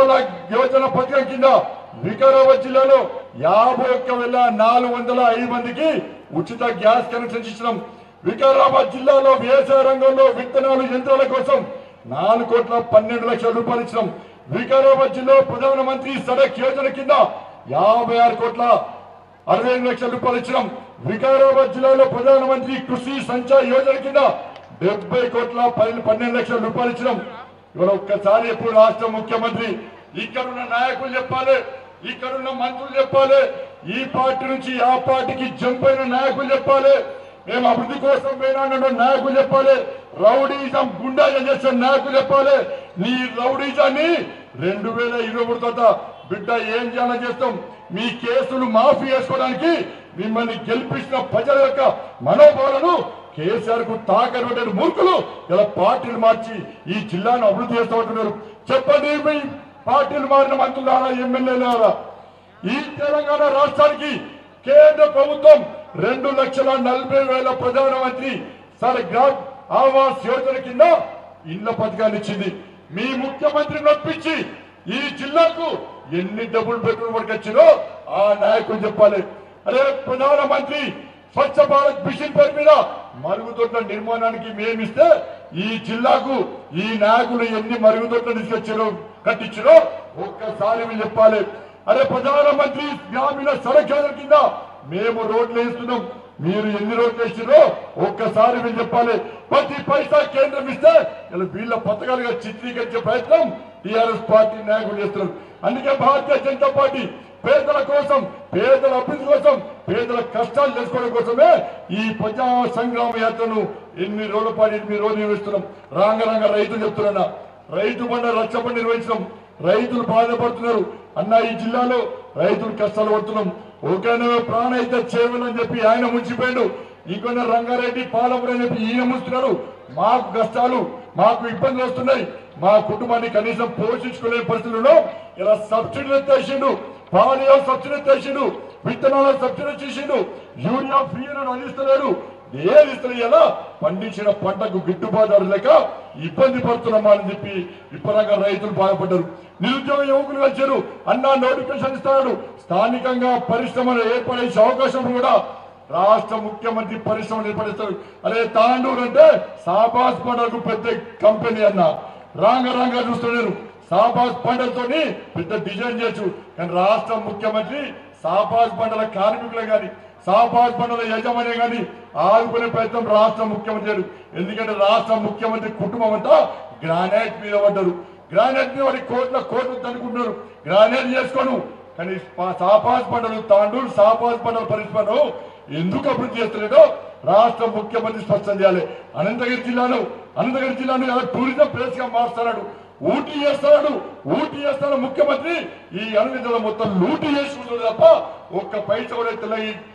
ఉజ్వల యోజన పథకం కింద వికారాబాద్ జిల్లాలో యాభై ఒక్క వేల నాలుగు వందల ఐదు మందికి ఉచిత గ్యాస్ కనెక్షన్ ఇచ్చినాం వికారాబాద్ జిల్లాలో వ్యవసాయ రంగంలో విత్తనాలు యంత్రాల కోసం నాలుగు కోట్ల పన్నెండు లక్షల రూపాయలు ఇచ్చినాం వికారాబాద్ జిల్లాలో ప్రధానమంత్రి సడక్ యోజన కింద యాభై ఆరు కోట్ల అరవై ఐదు లక్షల రూపాయలు ఇచ్చినాం వికారాబాద్ జిల్లాలో ప్రధానమంత్రి కృషి సంచాయ్ యోజన కింద డెబ్బై కోట్ల పది పన్నెండు లక్షల రూపాయలు ఇచ్చినాం ఇవాళ ఒక్కసారి ఎప్పుడు రాష్ట్ర ముఖ్యమంత్రి ఇక్కడున్న నాయకులు చెప్పాలి ఇక్కడున్న మంత్రులు చెప్పాలి ఈ పార్టీ నుంచి ఆ పార్టీకి జంప్ అయిన నాయకులు చెప్పాలి మేము అభివృద్ధి కోసం పోయినా నాయకులు చెప్పాలి రౌడీజం గుండాజం చేసే నాయకులు చెప్పాలి నీ రౌడీజాన్ని రెండు వేల ఇరవై మూడు తర్వాత బిడ్డ ఏం చేయాలని చేస్తాం మీ కేసులు మాఫీ చేసుకోవడానికి మిమ్మల్ని గెలిపించిన ప్రజల యొక్క మనోభావాలను కేసీఆర్ కు తాకనటువంటి మూర్ఖులు ఇలా పార్టీలు మార్చి ఈ జిల్లాను అభివృద్ధి చేస్తామంటున్నారు చెప్పండి మీ పార్టీలు మారిన మంత్రులారా ఎమ్మెల్యేలారా ఈ తెలంగాణ రాష్ట్రానికి కేంద్ర ప్రభుత్వం రెండు లక్షల నలభై వేల ప్రధానమంత్రి సార్ గ్రామ్ ఆవాస్ యోజన కింద ఇళ్ల పథకాన్ని ఇచ్చింది మీ ముఖ్యమంత్రి నొప్పించి ఈ జిల్లాకు ఎన్ని డబ్బులు బెడ్రూమ్ వరకు వచ్చినో ఆ నాయకులు చెప్పాలి అరే ప్రధానమంత్రి స్వచ్ఛ భారత్ మిషన్ పేరు మీద మరుగుదొడ్ల నిర్మాణానికి మేమిస్తే ఈ జిల్లాకు ఈ నాయకులు ఎన్ని మరుగుదొడ్లు తీసుకొచ్చారో కట్టించారో ఒక్కసారి వీళ్ళు చెప్పాలి అరే ప్రధానమంత్రి గ్రామీణ సడక్ యోజన కింద మేము రోడ్లు వేస్తున్నాం మీరు ఎన్ని రోడ్లు వేసిరో ఒక్కసారి వీళ్ళు చెప్పాలి ప్రతి పైసా కేంద్రం ఇస్తే ఇలా వీళ్ళ పథకాలుగా చిత్రీకరించే ప్రయత్నం టీఆర్ఎస్ పార్టీ నాయకులు చేస్తున్నారు అందుకే భారతీయ జనతా పార్టీ పేదల కోసం పేదల అభివృద్ధి కోసం పేదల కష్టాలు తెలుసుకోవడం కోసమే ఈ ప్రజా సంగ్రామ యాత్రను ఎన్ని రోజుల పాటు ఎనిమిది రోజులు నిర్వహిస్తున్నాం రాంగ రాంగ రైతులు చెప్తున్నా రైతు బండ రచ్చబండ నిర్వహించడం రైతులు బాధపడుతున్నారు అన్న ఈ జిల్లాలో రైతులు కష్టాలు పడుతున్నాం ఒకనే ప్రాణ అయితే చేయాలని చెప్పి ఆయన ముంచిపోయాడు ఇంకొన్న రంగారెడ్డి పాలపురం అని చెప్పి ఈయన ముంచుతున్నారు మాకు కష్టాలు మాకు ఇబ్బందులు వస్తున్నాయి మా కుటుంబాన్ని కనీసం పోషించుకునే పరిస్థితుల్లో ఇలా సబ్సిడీలు ఎత్తేసిండు పాలియో సబ్సిడీ ఎత్తేసిండు విత్తనాల సబ్సిడీ చేసిండు యూరియా ఫ్రీ అని అందిస్తలేడు ఏది ఇస్తారు ఎలా పండించిన పంటకు గిట్టుబాటు ధర లేక ఇబ్బంది పడుతున్నామా అని చెప్పి విపరంగా రైతులు బాధపడ్డారు నిరుద్యోగ యువకులు వచ్చారు అన్న నోటిఫికేషన్ ఇస్తాడు స్థానికంగా పరిశ్రమలు ఏర్పడే అవకాశం కూడా రాష్ట్ర ముఖ్యమంత్రి పరిశ్రమలు ఏర్పడిస్తారు అరే తాండూరు అంటే సాబాస్ పంటలకు పెద్ద కంపెనీ అన్న రాంగ రాంగ చూస్తున్నారు సాబాస్ పంటలతోని పెద్ద డిజైన్ చేయొచ్చు కానీ రాష్ట్ర ముఖ్యమంత్రి సాబాస్ పంటల కార్మికులే గాని సాబాస్ పంటల యజమాని గాని ఆదుకునే ప్రయత్నం రాష్ట్ర ముఖ్యమంత్రి చేయడు. ఎందుకంటే రాష్ట్ర ముఖ్యమంత్రి కుటుంబం అంతా గ్రానైట్ మీద పడ్డారు గ్రానైట్ మీద వాడి కోట్ల కోట్లు తనుకుంటున్నారు గ్రానైట్ చేసుకోను కానీ పా- సాపాస్ పంటలు తాండూరు సాపాస్ పంటల పరిశ్రమను ఎందుకు అభివృద్ధి చేస్తలేడో రాష్ట్ర ముఖ్యమంత్రి స్పష్టం చేయాలి అనంతగిరి జిల్లాను అనంతగిరి జిల్లాను ఎలా టూరిజం ప్లేస్ గా మారుస్తున్నాడు ఊటీ చేస్తున్నాడు ఊటీ చేస్తున్న ముఖ్యమంత్రి ఈ అనంత జిల్లా మొత్తం లూటీ చేసుకుంటుంది తప్ప ఒక్క పైస కూడా తెల్ల ఈ